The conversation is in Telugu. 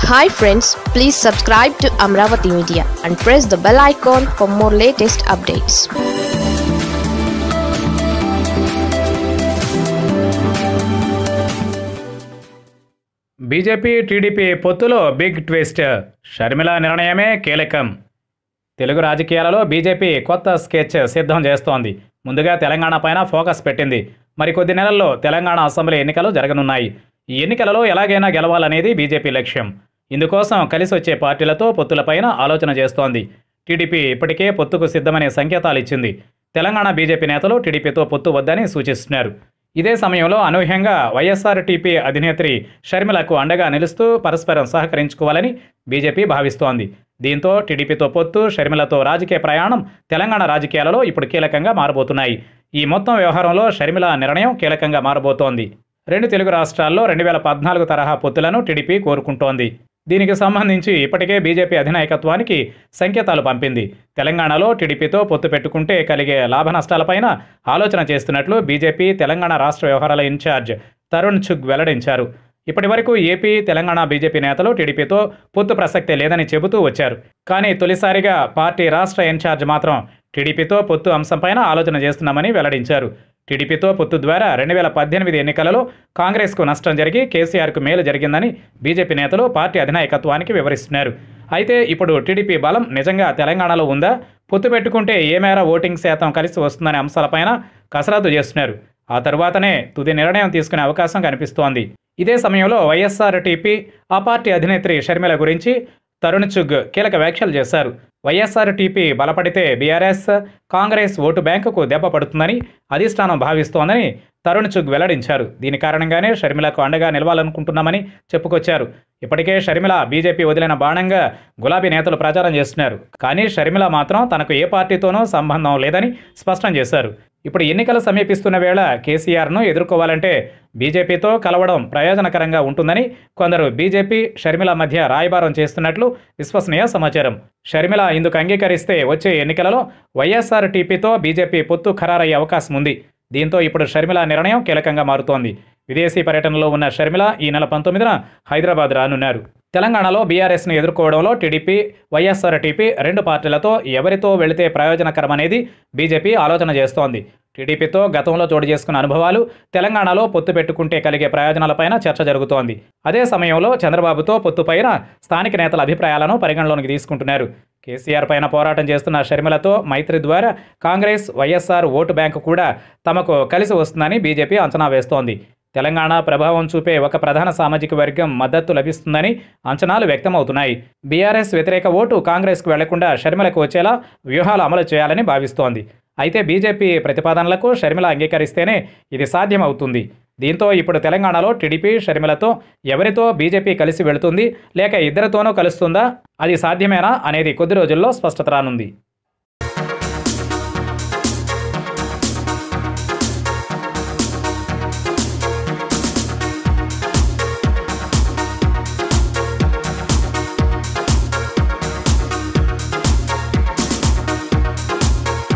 hi friends please subscribe to Amaravati media and press the bell icon for more latest updates BJP TDP పొత్తులో బిగ్ ట్విస్ట్ షర్మిల నిర్ణయమే కీలకం తెలుగు రాజకీయాలలో బీజేపీ కొత్త స్కెచ్ సిద్ధం చేస్తోంది ముందుగా తెలంగాణ పైన ఫోకస్ పెట్టింది మరికొద్ది నెలల్లో తెలంగాణ అసెంబ్లీ ఎన్నికలు జరగనున్నాయి ఈ ఎన్నికలలో ఎలాగైనా గెలవాలనేది బీజేపీ లక్ష్యం ఇందుకోసం కలిసి వచ్చే పార్టీలతో పొత్తులపైన ఆలోచన చేస్తోంది టీడీపీ ఇప్పటికే పొత్తుకు సిద్ధమనే సంకేతాలు ఇచ్చింది తెలంగాణ బీజేపీ నేతలు టీడీపీతో పొత్తు వద్దని సూచిస్తున్నారు ఇదే సమయంలో అనూహ్యంగా వైఎస్ఆర్ టీపీ అధినేత్రి షర్మిలకు అండగా నిలుస్తూ పరస్పరం సహకరించుకోవాలని బీజేపీ భావిస్తోంది దీంతో టీడీపీతో పొత్తు షర్మిలతో రాజకీయ ప్రయాణం తెలంగాణ రాజకీయాలలో ఇప్పుడు కీలకంగా మారబోతున్నాయి ఈ మొత్తం వ్యవహారంలో షర్మిల నిర్ణయం కీలకంగా మారబోతోంది రెండు తెలుగు రాష్ట్రాల్లో రెండు వేల పద్నాలుగు తరహా పొత్తులను టీడీపీ కోరుకుంటోంది దీనికి సంబంధించి ఇప్పటికే బీజేపీ అధినాయకత్వానికి సంకేతాలు పంపింది తెలంగాణలో టీడీపీతో పొత్తు పెట్టుకుంటే కలిగే లాభ నష్టాలపైన ఆలోచన చేస్తున్నట్లు బీజేపీ తెలంగాణ రాష్ట్ర వ్యవహారాల ఇన్ఛార్జ్ తరుణ్ చుగ్ వెల్లడించారు ఇప్పటి వరకు ఏపీ తెలంగాణ బీజేపీ నేతలు టీడీపీతో పొత్తు ప్రసక్తే లేదని చెబుతూ వచ్చారు కానీ తొలిసారిగా పార్టీ రాష్ట్ర ఇన్ఛార్జ్ మాత్రం టీడీపీతో పొత్తు అంశంపైన ఆలోచన చేస్తున్నామని వెల్లడించారు టీడీపీతో పొత్తు ద్వారా రెండు వేల పద్దెనిమిది ఎన్నికలలో కాంగ్రెస్కు నష్టం జరిగి కేసీఆర్కు మేలు జరిగిందని బీజేపీ నేతలు పార్టీ అధినాయకత్వానికి వివరిస్తున్నారు అయితే ఇప్పుడు టీడీపీ బలం నిజంగా తెలంగాణలో ఉందా పొత్తు పెట్టుకుంటే ఏ మేర ఓటింగ్ శాతం కలిసి వస్తుందనే అంశాలపైన కసరత్తు చేస్తున్నారు ఆ తరువాతనే తుది నిర్ణయం తీసుకునే అవకాశం కనిపిస్తోంది ఇదే సమయంలో వైఎస్ఆర్ టీపీ ఆ పార్టీ అధినేత్రి షర్మిల గురించి తరుణ్ చుగ్ కీలక వ్యాఖ్యలు చేశారు వైఎస్ఆర్ టీపీ బలపడితే బీఆర్ఎస్ కాంగ్రెస్ ఓటు బ్యాంకుకు దెబ్బ పడుతుందని అధిష్టానం భావిస్తోందని తరుణ్ చుగ్ వెల్లడించారు దీని కారణంగానే షర్మిలకు అండగా నిలవాలనుకుంటున్నామని చెప్పుకొచ్చారు ఇప్పటికే షర్మిల బీజేపీ వదిలిన బాణంగా గులాబీ నేతలు ప్రచారం చేస్తున్నారు కానీ షర్మిల మాత్రం తనకు ఏ పార్టీతోనూ సంబంధం లేదని స్పష్టం చేశారు ఇప్పుడు ఎన్నికలు సమీపిస్తున్న వేళ కేసీఆర్ను ఎదుర్కోవాలంటే బీజేపీతో కలవడం ప్రయోజనకరంగా ఉంటుందని కొందరు బీజేపీ షర్మిల మధ్య రాయబారం చేస్తున్నట్లు విశ్వసనీయ సమాచారం షర్మిల ఇందుకు అంగీకరిస్తే వచ్చే ఎన్నికలలో వైఎస్ఆర్ టీపీతో బీజేపీ పొత్తు ఖరారయ్యే అవకాశం ఉంది దీంతో ఇప్పుడు షర్మిల నిర్ణయం కీలకంగా మారుతోంది విదేశీ పర్యటనలో ఉన్న షర్మిల ఈ నెల పంతొమ్మిదిన హైదరాబాద్ రానున్నారు తెలంగాణలో బీఆర్ఎస్ను ఎదుర్కోవడంలో టీడీపీ వైఎస్ఆర్ టీపీ రెండు పార్టీలతో ఎవరితో వెళితే ప్రయోజనకరమనేది బీజేపీ ఆలోచన చేస్తోంది టీడీపీతో గతంలో చోటు చేసుకున్న అనుభవాలు తెలంగాణలో పొత్తు పెట్టుకుంటే కలిగే ప్రయోజనాలపైన చర్చ జరుగుతోంది అదే సమయంలో చంద్రబాబుతో పొత్తుపైన స్థానిక నేతల అభిప్రాయాలను పరిగణలోకి తీసుకుంటున్నారు కేసీఆర్ పైన పోరాటం చేస్తున్న షర్మిలతో మైత్రి ద్వారా కాంగ్రెస్ వైఎస్ఆర్ ఓటు బ్యాంకు కూడా తమకు కలిసి వస్తుందని బీజేపీ అంచనా వేస్తోంది తెలంగాణ ప్రభావం చూపే ఒక ప్రధాన సామాజిక వర్గం మద్దతు లభిస్తుందని అంచనాలు వ్యక్తమవుతున్నాయి బీఆర్ఎస్ వ్యతిరేక ఓటు కాంగ్రెస్కు వెళ్లకుండా షర్మిలకు వచ్చేలా వ్యూహాలు అమలు చేయాలని భావిస్తోంది అయితే బీజేపీ ప్రతిపాదనలకు షర్మిల అంగీకరిస్తేనే ఇది సాధ్యమవుతుంది దీంతో ఇప్పుడు తెలంగాణలో టీడీపీ షర్మిలతో ఎవరితో బీజేపీ కలిసి వెళుతుంది లేక ఇద్దరితోనూ కలుస్తుందా అది సాధ్యమేనా అనేది కొద్ది రోజుల్లో స్పష్టత రానుంది